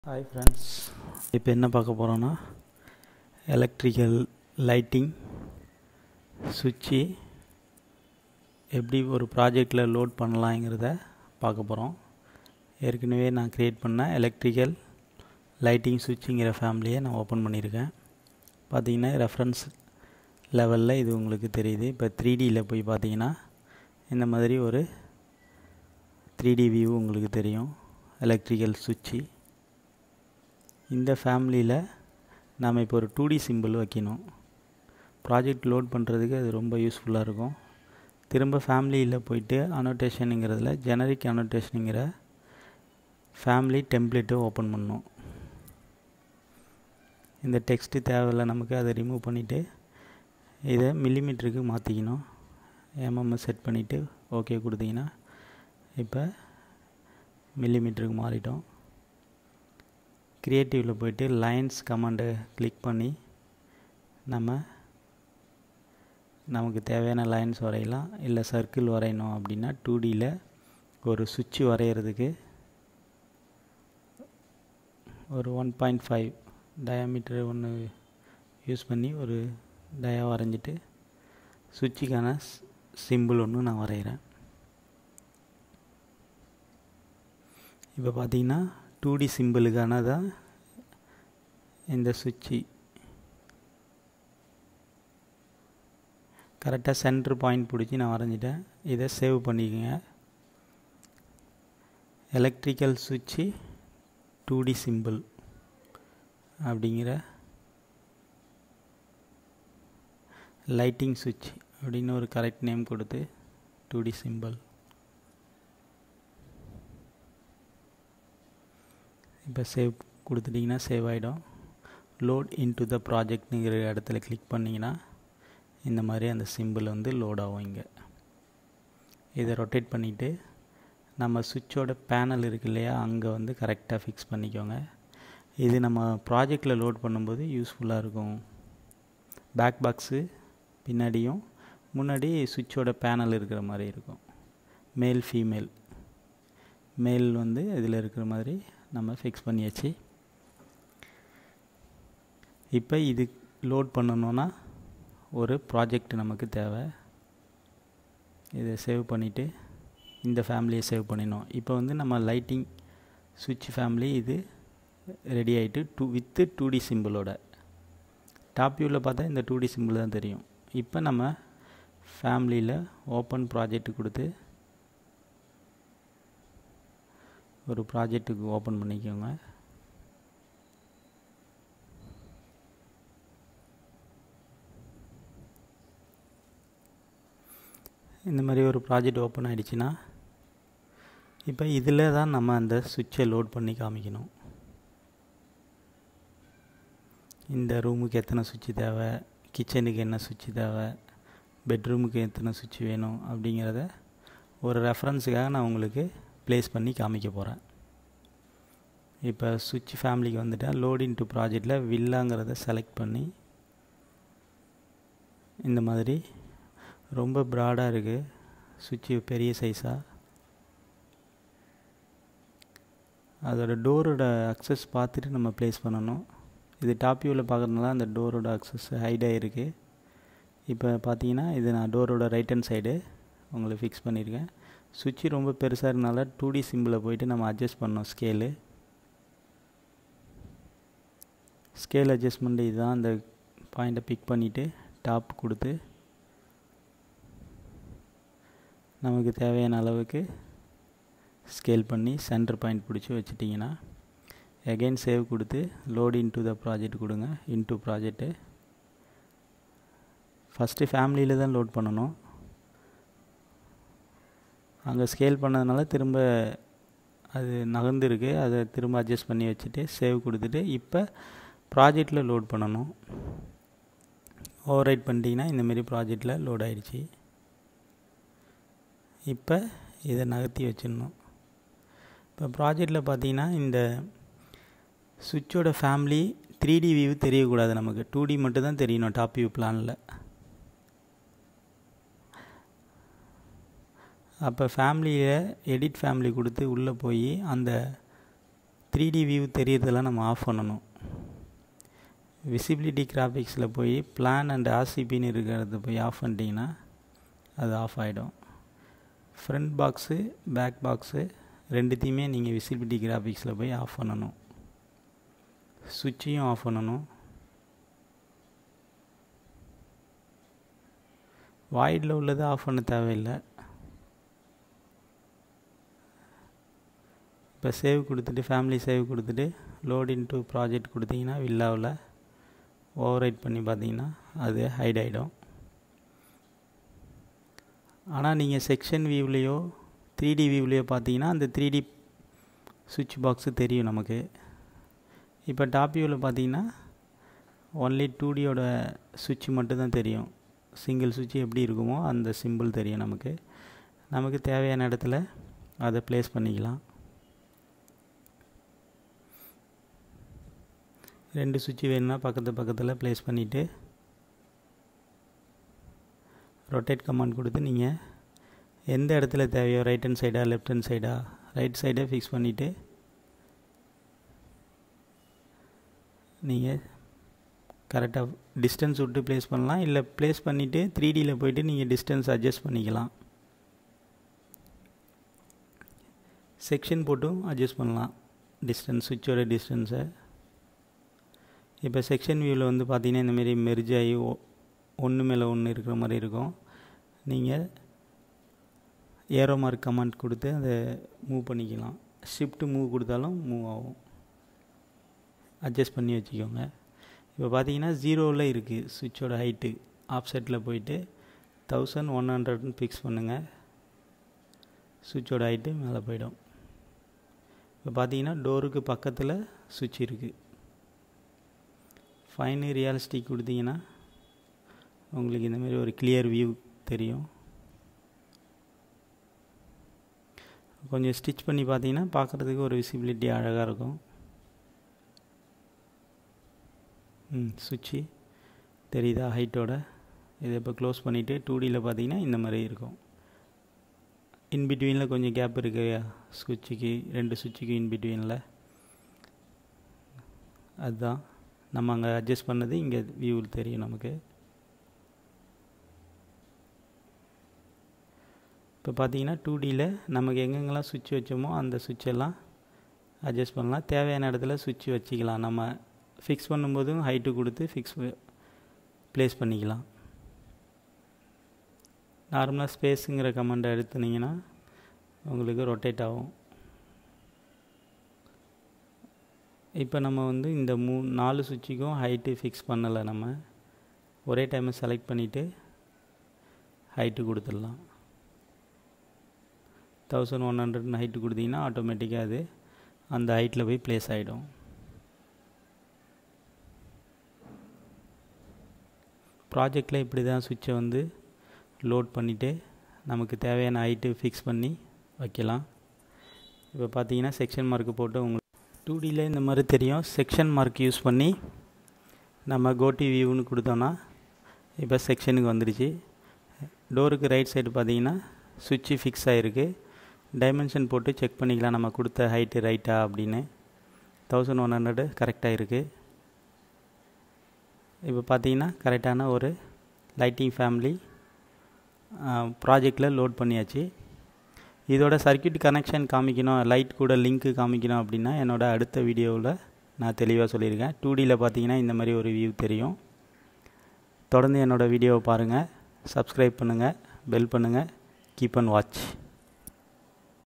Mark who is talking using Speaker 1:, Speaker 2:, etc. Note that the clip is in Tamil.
Speaker 1: ஹாய் ஃப்ரெண்ட்ஸ் இப்போ என்ன பார்க்க போகிறோன்னா எலக்ட்ரிக்கல் லைட்டிங் சுவிட்சு எப்படி ஒரு ப்ராஜெக்டில் லோட் பண்ணலாங்கிறத பார்க்க போகிறோம் ஏற்கனவே நான் க்ரியேட் பண்ண எலக்ட்ரிக்கல் லைட்டிங் சுவிட்சுங்கிற ஃபேமிலியை நான் ஓப்பன் பண்ணியிருக்கேன் பார்த்தீங்கன்னா ரெஃபரன்ஸ் லெவலில் இது உங்களுக்கு தெரியுது இப்போ த்ரீ டியில் போய் பார்த்தீங்கன்னா இந்த மாதிரி ஒரு த்ரீ டி வியூ உங்களுக்கு தெரியும் எலக்ட்ரிக்கல் சுவிட்சு இந்த ஃபேமிலியில் நாம் இப்போ ஒரு டூ டி சிம்பிள் வைக்கணும் ப்ராஜெக்ட் லோட் பண்ணுறதுக்கு அது ரொம்ப யூஸ்ஃபுல்லாக இருக்கும் திரும்ப ஃபேமிலியில் போயிட்டு அனோட்டேஷனுங்கிறதுல ஜெனரிக் அனோட்டேஷனுங்கிற ஃபேமிலி டெம்ப்ளேட்டை ஓப்பன் பண்ணணும் இந்த டெக்ஸ்ட்டு தேவையில்லை நமக்கு அதை ரிமூவ் பண்ணிவிட்டு இதை மில்லிமீட்டருக்கு மாற்றிக்கணும் எம்எம் செட் பண்ணிவிட்டு ஓகே கொடுத்தீங்கன்னா இப்போ மில்லிமீட்டருக்கு மாறிட்டோம் க்ரியேட்டிவில் போயிட்டு லைன்ஸ் கமாண்டை கிளிக் பண்ணி நம்ம நமக்கு தேவையான லைன்ஸ் வரையலாம் இல்லை சர்க்கிள் வரையணும் அப்படின்னா டூ டியில் ஒரு சுவிட்சு வரைகிறதுக்கு ஒரு ஒன் பாயிண்ட் ஃபைவ் டயாமீட்டர் ஒன்று யூஸ் பண்ணி ஒரு டயா வரைஞ்சிட்டு சுவிட்சுக்கான சிம்பிள் ஒன்று நான் வரைகிறேன் இப்போ பார்த்தீங்கன்னா டூ டி சிம்பிளுக்கான தான் இந்த சுவிட்சு கரெக்டாக சென்ட்ரு பாயிண்ட் பிடிச்சி நான் வரைஞ்சிட்டேன் இதை சேவ் பண்ணிக்கோங்க எலக்ட்ரிக்கல் சுவிட்சு டூ டி சிம்பிள் அப்படிங்கிற லைட்டிங் சுவிட்ச் அப்படின்னு ஒரு கரெக்ட் நேம் கொடுத்து டூ டி சிம்பிள் இப்போ சேவ் கொடுத்துட்டிங்கன்னா சேவ் ஆகிடும் லோட் இன்டு த ப்ராஜெக்ட்னுங்கிற இடத்துல கிளிக் பண்ணிங்கன்னா இந்த மாதிரி அந்த சிம்பிள் வந்து லோட் ஆகும் இங்கே இதை ரொட்டேட் பண்ணிவிட்டு நம்ம சுவிட்சோட பேனல் இருக்கு இல்லையா அங்கே வந்து கரெக்டாக ஃபிக்ஸ் பண்ணிக்கோங்க இது நம்ம ப்ராஜெக்டில் லோட் பண்ணும்போது யூஸ்ஃபுல்லாக இருக்கும் பேக் பாக்ஸு பின்னாடியும் முன்னாடி சுவிட்சோட பேனல் இருக்கிற மாதிரி இருக்கும் மேல் ஃபீமேல் மேல் வந்து இதில் இருக்கிற மாதிரி நம்ம ஃபிக்ஸ் பண்ணியாச்சு இப்போ இது லோட் பண்ணணுன்னா ஒரு ப்ராஜெக்ட் நமக்கு தேவை இதை சேவ் பண்ணிவிட்டு இந்த ஃபேமிலியை சேவ் பண்ணிடணும் இப்போ வந்து நம்ம லைட்டிங் சுவிட்ச் ஃபேமிலி இது ரெடி ஆகிட்டு டூ வித்து டூ டி சிம்பிளோட டாப் வியூவில் பார்த்தா இந்த டூ டி சிம்பிள் தான் தெரியும் இப்போ நம்ம ஃபேமிலியில் ஓப்பன் ப்ராஜெக்ட் கொடுத்து ஒரு ப்ராஜெக்ட்டுக்கு ஓப்பன் பண்ணிக்கோங்க இந்த மாதிரி ஒரு ப்ராஜெக்ட் ஓப்பன் ஆகிடுச்சின்னா இப்போ இதில் தான் நம்ம அந்த சுவிட்சை லோட் பண்ணி காமிக்கணும் இந்த ரூமுக்கு எத்தனை சுவிட்சு தேவை கிச்சனுக்கு என்ன சுவிட்சு தேவை பெட்ரூமுக்கு எத்தனை சுவிட்ச் வேணும் அப்படிங்கிறத ஒரு ரெஃபரன்ஸுக்காக நான் உங்களுக்கு ப்ளேஸ் பண்ணி காமிக்க போகிறேன் இப்போ சுவிட்ச் ஃபேமிலிக்கு வந்துட்டேன் லோடின் டு ப்ராஜெக்டில் வில்லாங்கிறத செலக்ட் பண்ணி இந்த மாதிரி ரொம்ப ப்ராடாக இருக்குது சுவிட்சு பெரிய சைஸாக அதோட டோரோட அக்சஸ் பார்த்துட்டு நம்ம ப்ளேஸ் பண்ணணும் இது டாப் வியூவில் பார்க்குறதுனால அந்த டோரோட அக்சஸ் ஹைடாக இருக்குது இப்போ பார்த்தீங்கன்னா இது நான் டோரோட ரைட் ஹேண்ட் சைடு உங்களுக்கு ஃபிக்ஸ் பண்ணியிருக்கேன் சுவிட்சு ரொம்ப பெருசாக இருந்தால டூ டி சிம்பிளில் போயிட்டு நம்ம அட்ஜஸ்ட் பண்ணோம் ஸ்கேலு ஸ்கேல் அட்ஜஸ்ட்மெண்ட் இதுதான் அந்த பாயிண்ட்டை பிக் பண்ணிவிட்டு டாப் கொடுத்து நமக்கு தேவையான அளவுக்கு ஸ்கேல் பண்ணி சென்டர் பாயிண்ட் பிடிச்சி வச்சிட்டிங்கன்னா எகைன் சேவ் கொடுத்து லோட் இன்டு த ப்ராஜெக்ட் கொடுங்க இன்டு ப்ராஜெக்ட்டு ஃபஸ்ட்டு ஃபேமிலியில் தான் லோட் பண்ணணும் அங்கே ஸ்கேல் பண்ணதுனால திரும்ப அது நகர்ந்துருக்கு அதை திரும்ப அட்ஜஸ்ட் பண்ணி வச்சுட்டு சேவ் கொடுத்துட்டு இப்போ ப்ராஜெக்டில் லோட் பண்ணணும் ஓவர் ரைட் பண்ணிட்டீங்கன்னா இந்தமாரி ப்ராஜெக்டில் லோட் ஆகிடுச்சி இப்போ இதை நகர்த்தி வச்சிடணும் இப்போ ப்ராஜெக்டில் பார்த்தீங்கன்னா இந்த சுவிட்சோட ஃபேமிலி த்ரீ டி வியூ தெரியக்கூடாது நமக்கு டூ டி மட்டும் தான் தெரியணும் டாப் வியூ பிளானில் அப்போ ஃபேமிலியை எடிட் ஃபேமிலி கொடுத்து உள்ளே போய் அந்த த்ரீ டி வியூ தெரியறதெல்லாம் நம்ம ஆஃப் பண்ணணும் விசிபிலிட்டி கிராஃபிக்ஸில் போய் பிளான் அண்ட் ஆர்சிபின்னு இருக்கிறத போய் ஆஃப் பண்ணிட்டீங்கன்னா அது ஆஃப் ஆகிடும் ஃப்ரண்ட் பாக்ஸு பேக் பாக்ஸு ரெண்டுத்தையுமே நீங்கள் விசிபிலிட்டி கிராஃபிக்ஸில் போய் ஆஃப் பண்ணணும் சுவிட்சையும் ஆஃப் பண்ணணும் வாய்டில் உள்ளதை ஆஃப் பண்ண தேவையில்லை இப்போ சேவ் கொடுத்துட்டு ஃபேமிலி சேவ் கொடுத்துட்டு லோட் இன்ட்டு ப்ராஜெக்ட் கொடுத்தீங்கன்னா வில்லாவில் ஓவர் ரைட் பண்ணி பார்த்தீங்கன்னா அது ஹைட் ஆகிடும் ஆனால் நீங்கள் செக்ஷன் வியூவிலையோ த்ரீ டி வியூவிலையோ பார்த்தீங்கன்னா அந்த த்ரீ டி சுவிட்ச் பாக்ஸு தெரியும் நமக்கு இப்போ டாப் வியூவில் பார்த்தீங்கன்னா ஒன்லி டூ டியோட சுவிட்ச் மட்டும்தான் தெரியும் சிங்கிள் சுவிட்ச் எப்படி இருக்குமோ அந்த சிம்பிள் தெரியும் நமக்கு நமக்கு தேவையான இடத்துல அதை ப்ளேஸ் பண்ணிக்கலாம் ரெண்டு சுவிட்ச் வேணும்னா பக்கத்து பக்கத்தில் ப்ளேஸ் பண்ணிவிட்டு ரொட்டேட் கமாண்ட் கொடுத்து நீங்கள் எந்த இடத்துல தேவையோ ரைட் ஹேண்ட் சைடா லெஃப்ட் ஹேண்ட் சைடா ரைட் சைடை ஃபிக்ஸ் பண்ணிவிட்டு நீங்கள் கரெக்டாக டிஸ்டன்ஸ் விட்டு ப்ளேஸ் பண்ணலாம் இல்லை ப்ளேஸ் பண்ணிவிட்டு த்ரீ டியில் போயிட்டு நீங்கள் டிஸ்டன்ஸ் அட்ஜஸ்ட் பண்ணிக்கலாம் செக்ஷன் போட்டும் அட்ஜஸ்ட் பண்ணலாம் டிஸ்டன்ஸ் சுவிட்சோட டிஸ்டன்ஸை இப்போ செக்ஷன் வியூவில் வந்து பார்த்தீங்கன்னா இந்தமாரி மெர்ஜ் ஆகி ஒன்று மேலே ஒன்று இருக்கிற மாதிரி இருக்கும் நீங்கள் ஏரோ மார்க் கமெண்ட் கொடுத்து அதை மூவ் பண்ணிக்கலாம் ஷிஃப்ட் மூவ் கொடுத்தாலும் மூவ் ஆகும் அட்ஜஸ்ட் பண்ணி வச்சுக்கோங்க இப்போ பார்த்தீங்கன்னா ஜீரோவில் இருக்குது சுவிட்சோட ஹைட்டு ஆப்செட்டில் போயிட்டு தௌசண்ட் ஒன் ஹண்ட்ரட்னு ஃபிக்ஸ் பண்ணுங்கள் சுவிட்சோட ஹைட்டு மேலே போயிடும் இப்போ பார்த்தீங்கன்னா டோருக்கு பக்கத்தில் சுவிட்ச் இருக்குது ஃபைனு ரியாலிஸ்டிக் கொடுத்தீங்கன்னா உங்களுக்கு இந்தமாரி ஒரு கிளியர் வியூ தெரியும் கொஞ்சம் ஸ்டிச் பண்ணி பார்த்தீங்கன்னா பார்க்குறதுக்கு ஒரு விசிபிலிட்டி அழகாக இருக்கும் ம் சுவிட்சு தெரியுதா ஹைட்டோட இதை இப்போ க்ளோஸ் பண்ணிவிட்டு டூ டியில் பார்த்தீங்கன்னா இந்த மாதிரி இருக்கும் இன்பிட்வீனில் கொஞ்சம் கேப் இருக்கு சுவிட்சுக்கு ரெண்டு சுவிட்சுக்கு இன்பிட்வீனில் அதுதான் நம்ம அங்கே அட்ஜஸ்ட் பண்ணது இங்கே வியூவில் தெரியும் நமக்கு இப்போ பார்த்தீங்கன்னா டூ டியில் நமக்கு எங்கெங்கெல்லாம் சுவிட்ச் வச்சோமோ அந்த சுவிட்செல்லாம் அட்ஜஸ்ட் பண்ணலாம் தேவையான இடத்துல சுவிட்ச் வச்சுக்கலாம் நம்ம ஃபிக்ஸ் பண்ணும்போதும் ஹைட்டு கொடுத்து ஃபிக்ஸ் ப்ளேஸ் பண்ணிக்கலாம் நார்மலாக ஸ்பேஸுங்கிற கமெண்டை எடுத்துனீங்கன்னா உங்களுக்கு ரொட்டேட் ஆகும் இப்போ நம்ம வந்து இந்த மூ நாலு சுவிட்சுக்கும் ஹைட்டு ஃபிக்ஸ் பண்ணலை நம்ம ஒரே டைமை செலக்ட் பண்ணிவிட்டு ஹைட்டு கொடுத்துடலாம் தௌசண்ட் ஒன் ஹண்ட்ரட்னு ஹைட்டு கொடுத்தீங்கன்னா ஆட்டோமேட்டிக்காக அது அந்த ஹைட்டில் போய் ப்ளேஸ் ஆகிடும் ப்ராஜெக்டில் இப்படி தான் சுவிட்சை வந்து லோட் பண்ணிவிட்டு நமக்கு தேவையான ஹைட்டு ஃபிக்ஸ் பண்ணி வைக்கலாம் இப்போ பார்த்தீங்கன்னா செக்ஷன் மார்க்கு போட்டு உங்களுக்கு டூ டியில் இந்த மாதிரி தெரியும் செக்ஷன் மார்க் யூஸ் பண்ணி நம்ம கோட்டி வியூன்னு கொடுத்தோன்னா இப்போ செக்ஷனுக்கு வந்துடுச்சு டோருக்கு ரைட் சைடு பார்த்தீங்கன்னா சுவிட்சு ஃபிக்ஸ் ஆகிருக்கு டைமென்ஷன் போட்டு செக் பண்ணிக்கலாம் நம்ம கொடுத்த ஹைட்டு ரைட்டா அப்படின்னு தௌசண்ட் ஒன் ஹண்ட்ரடு கரெக்டாக இருக்குது இப்போ பார்த்தீங்கன்னா கரெக்டான ஒரு லைட்டிங் ஃபேமிலி ப்ராஜெக்டில் லோட் பண்ணியாச்சு இதோட சர்க்கியூட் கனெக்ஷன் காமிக்கணும் லைட் கூட லிங்க்கு காமிக்கணும் அப்படின்னா என்னோடய அடுத்த வீடியோவில் நான் தெளிவாக சொல்லியிருக்கேன் டூ டியில் பார்த்தீங்கன்னா இந்த மாதிரி ஒரு வியூ தெரியும் தொடர்ந்து என்னோடய வீடியோவை பாருங்கள் சப்ஸ்கிரைப் பண்ணுங்கள் பெல் பண்ணுங்கள் கீப் அண்ட் வாட்ச்